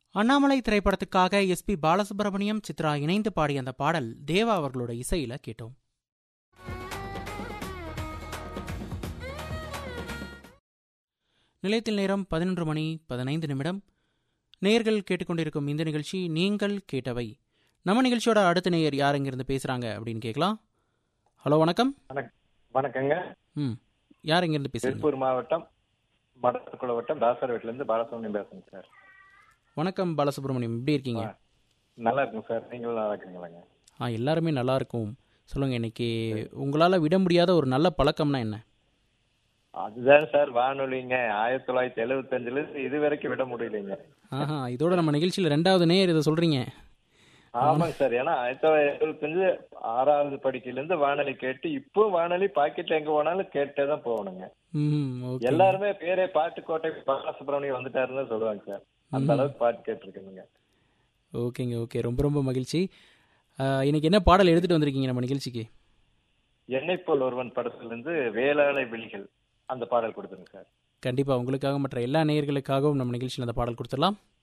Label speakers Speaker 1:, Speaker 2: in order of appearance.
Speaker 1: அண்ணாமலை திரைப்படத்துக்காக எஸ்பி பாலசுப்ரமணியம் சித்ரா இணைந்து பாடிய அந்த பாடல் தேவா அவர்களோட இசையில கேட்டோம் நிலையத்தில் நேரம் பதினொன்று மணி பதினைந்து நிமிடம் நேர்கள் கேட்டுக்கொண்டிருக்கும் இந்த நிகழ்ச்சி நீங்கள் கேட்டவை நம்ம நிகழ்ச்சியோட அடுத்த நேயர் யார் இங்கிருந்து பேசுறாங்க அப்படின்னு கேட்கலாம் ஹலோ வணக்கம்
Speaker 2: வணக்கங்க
Speaker 1: ம் யார் இங்கிருந்து பேசுறீங்க
Speaker 2: திருப்பூர் மாவட்டம் மடத்துக்குள வட்டம் தாசர் வீட்டுல இருந்து பாலசுப்ரமணியம் பேசுறேங்க சார்
Speaker 1: வணக்கம் பாலசுப்ரமணியம் எப்படி இருக்கீங்க
Speaker 2: நல்லா இருக்குங்க சார் நீங்களும் நல்லா இருக்குங்களாங்க
Speaker 1: ஆ எல்லாருமே நல்லா இருக்கும் சொல்லுங்க இன்னைக்கு உங்களால் விட முடியாத ஒரு நல்ல பழக்கம்னா என்ன
Speaker 2: அதுதான் சார் வானொலிங்க ஆயிரத்தி தொள்ளாயிரத்தி எழுபத்தஞ்சுல இருந்து இது வரைக்கும் விட முடியலைங்க
Speaker 1: ஆஹா இதோட நம்ம நிகழ்ச்சியில் ரெண்டாவது நேர் இதை சொல்றீங்க
Speaker 2: ஆமாங்க சார் ஏன்னா ஆயிரத்தி தொள்ளாயிரத்தி எழுபத்தஞ்சு ஆறாவது படிக்கையில இருந்து வானொலி கேட்டு இப்போ வானொலி பாக்கெட்ல எங்க போனாலும் கேட்டே தான் போகணுங்க
Speaker 1: ம் ஓகே
Speaker 2: எல்லாருமே பேரே பாட்டுக்கோட்டை பாலசுப்ரமணியம் வந்துட்டாருன்னு தான் சொல்லுவாங்க சார் அந்த அளவுக்கு பாட்டு கேட்டிருக்கேனுங்க
Speaker 1: ஓகேங்க ஓகே ரொம்ப ரொம்ப மகிழ்ச்சி ஆ, இன்னைக்கு என்ன பாடல் எடுத்துட்டு வந்திருக்கீங்க நம்ம நிகழ்ச்சிக்கு
Speaker 2: என்னை போல் ஒருவன் படத்துல இருந்து வேளாளை விழிகள் அந்த பாடல் கொடுத்துருங்க சார்
Speaker 1: கண்டிப்பாக உங்களுக்காக மற்ற எல்லா நேயர்களுக்காகவும் நம்ம நிகழ்ச்சியில் அந்த பாடல் கொடுத்துடலாம்